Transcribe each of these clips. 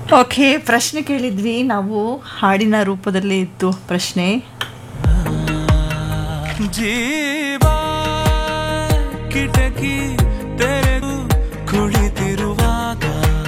okay ಪ್ರಶ್ನೆ ಕೇಳಿದ್ವಿ ನಾವು ಹಾಡಿನ ರೂಪದಲ್ಲಿ ಇತ್ತು ಪ್ರಶ್ನೆ ಜೀವ ಕಿಟಕಿ ತೆರೆದು ಕುಳಿತಿರುವಾಗ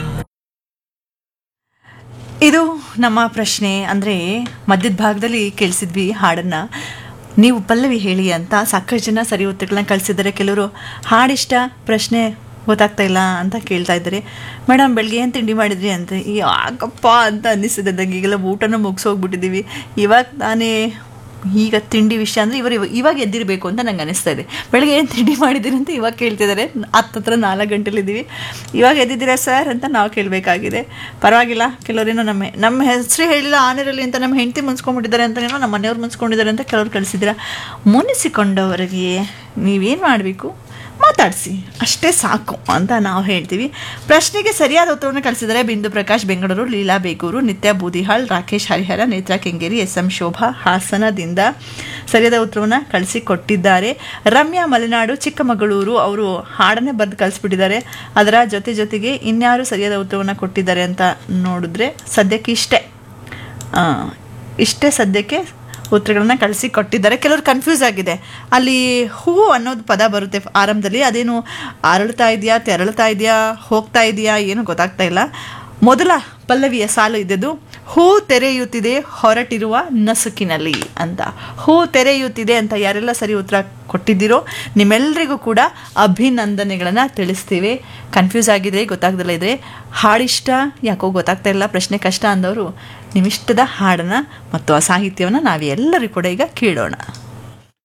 ಇದು ನಮ್ಮ ಪ್ರಶ್ನೆ ಅಂದರೆ ಮಧ್ಯದ ಭಾಗದಲ್ಲಿ ಕೇಳಿಸಿದ್ವಿ ಹಾಡನ್ನು ನೀವು ಪಲ್ಲವಿ ಹೇಳಿ ಅಂತ ಸಾಕಷ್ಟು ಜನ ಸರಿ ಉತ್ತರಗಳನ್ನ ಕಳಿಸಿದ್ದಾರೆ ಕೆಲವರು ಹಾಡಿಷ್ಟ ಪ್ರಶ್ನೆ ಗೊತ್ತಾಗ್ತಾ ಇಲ್ಲ ಅಂತ ಕೇಳ್ತಾ ಇದ್ದಾರೆ ಮೇಡಮ್ ಬೆಳಗ್ಗೆ ಏನು ತಿಂಡಿ ಮಾಡಿದ್ರಿ ಅಂತ ಯಾಕಪ್ಪ ಅಂತ ಅನ್ನಿಸಿದೆ ನಂಗೆ ಈಗೆಲ್ಲ ಊಟನ ಮುಗಿಸೋಗ್ಬಿಟ್ಟಿದ್ದೀವಿ ಇವಾಗ ನಾನೇ ಈಗ ತಿಂಡಿ ವಿಷಯ ಅಂದರೆ ಇವರು ಇವ- ಇವಾಗ ಎದ್ದಿರಬೇಕು ಅಂತ ನಂಗೆ ಅನಿಸ್ತಾ ಇದೆ ಬೆಳಗ್ಗೆ ಏನು ತಿಂಡಿ ಮಾಡಿದ್ದೀರಿ ಅಂತ ಇವಾಗ ಕೇಳ್ತಿದ್ದಾರೆ ಹತ್ತತ್ರ ನಾಲ್ಕು ಗಂಟೆಲಿದ್ದೀವಿ ಇವಾಗ ಎದ್ದಿದ್ದೀರಾ ಸರ್ ಅಂತ ನಾವು ಕೇಳಬೇಕಾಗಿದೆ ಪರವಾಗಿಲ್ಲ ಕೆಲವರೇನೋ ನಮ್ಮ ನಮ್ಮ ಹೆಸರು ಹೇಳಿಲ್ಲ ಆನೆರಲ್ಲಿ ಅಂತ ನಮ್ಮ ಹೆಂಡತಿ ಮುನ್ಸ್ಕೊಂಡ್ಬಿಟ್ಟಿದ್ದಾರೆ ಅಂತನೇನೋ ನಮ್ಮ ಮನೆಯವ್ರು ಮುನ್ಸ್ಕೊಂಡಿದ್ದಾರೆ ಅಂತ ಕೆಲವ್ರು ಕಳಿಸಿದ್ದೀರಾ ಮುನಿಸಿಕೊಂಡವರಿಗೆ ನೀವೇನು ಮಾಡಬೇಕು ಮಾತಾಡಿಸಿ ಅಷ್ಟೇ ಸಾಕು ಅಂತ ನಾವು ಹೇಳ್ತೀವಿ ಪ್ರಶ್ನೆಗೆ ಸರಿಯಾದ ಉತ್ತರವನ್ನು ಕಳಿಸಿದರೆ ಬಿಂದು ಪ್ರಕಾಶ್ ಬೆಂಗಳೂರು ಲೀಲಾ ಬೇಗೂರು ನಿತ್ಯ ಬೂದಿಹಾಳ್ ರಾಕೇಶ್ ಹರಿಹರ ನೇತ್ರ ಕೆಂಗೇರಿ ಎಸ್ ಎಂ ಶೋಭಾ ಹಾಸನದಿಂದ ಸರಿಯಾದ ಉತ್ತರವನ್ನು ಕಳಿಸಿಕೊಟ್ಟಿದ್ದಾರೆ ರಮ್ಯಾ ಮಲೆನಾಡು ಚಿಕ್ಕಮಗಳೂರು ಅವರು ಹಾಡನ್ನೇ ಬರೆದು ಕಳಿಸ್ಬಿಟ್ಟಿದ್ದಾರೆ ಅದರ ಜೊತೆ ಜೊತೆಗೆ ಇನ್ಯಾರು ಸರಿಯಾದ ಉತ್ತರವನ್ನು ಕೊಟ್ಟಿದ್ದಾರೆ ಅಂತ ನೋಡಿದ್ರೆ ಸದ್ಯಕ್ಕೆ ಇಷ್ಟೇ ಆ, ಇಷ್ಟೇ ಸದ್ಯಕ್ಕೆ ಉತ್ತರಗಳನ್ನ ಕಳಿಸಿ ಕೊಟ್ಟಿದ್ದಾರೆ ಕೆಲವರು ಕನ್ಫ್ಯೂಸ್ ಆಗಿದೆ ಅಲ್ಲಿ ಹೂವು ಅನ್ನೋದು ಪದ ಬರುತ್ತೆ ಆರಂಭದಲ್ಲಿ ಅದೇನು ಅರಳ್ತಾ ಇದೆಯಾ ತೆರಳ್ತಾ ಇದೆಯಾ ಹೋಗ್ತಾ ಇದೆಯಾ ಏನು ಗೊತ್ತಾಗ್ತಾ ಇಲ್ಲ ಮೊದಲ ಪಲ್ಲವಿಯ ಸಾಲು ಇದ್ದದ್ದು ಹೂ ತೆರೆಯುತ್ತಿದೆ ಹೊರಟಿರುವ ನಸುಕಿನಲ್ಲಿ ಅಂತ ಹೂ ತೆರೆಯುತ್ತಿದೆ ಅಂತ ಯಾರೆಲ್ಲ ಸರಿ ಉತ್ತರ ಕೊಟ್ಟಿದ್ದೀರೋ ನಿಮ್ಮೆಲ್ಲರಿಗೂ ಕೂಡ ಅಭಿನಂದನೆಗಳನ್ನು ತಿಳಿಸ್ತೀವಿ ಕನ್ಫ್ಯೂಸ್ ಆಗಿದೆ ಗೊತ್ತಾಗ್ದಲ್ಲ ಇದ್ರೆ ಹಾಡಿಷ್ಟ ಯಾಕೋ ಗೊತ್ತಾಗ್ತಾ ಇಲ್ಲ ಪ್ರಶ್ನೆ ಕಷ್ಟ ಅಂದವರು ನಿಮ್ಮಿಷ್ಟದ ಹಾಡನ್ನು ಮತ್ತು ಆ ಸಾಹಿತ್ಯವನ್ನು ನಾವೆಲ್ಲರೂ ಕೂಡ ಈಗ ಕೇಳೋಣ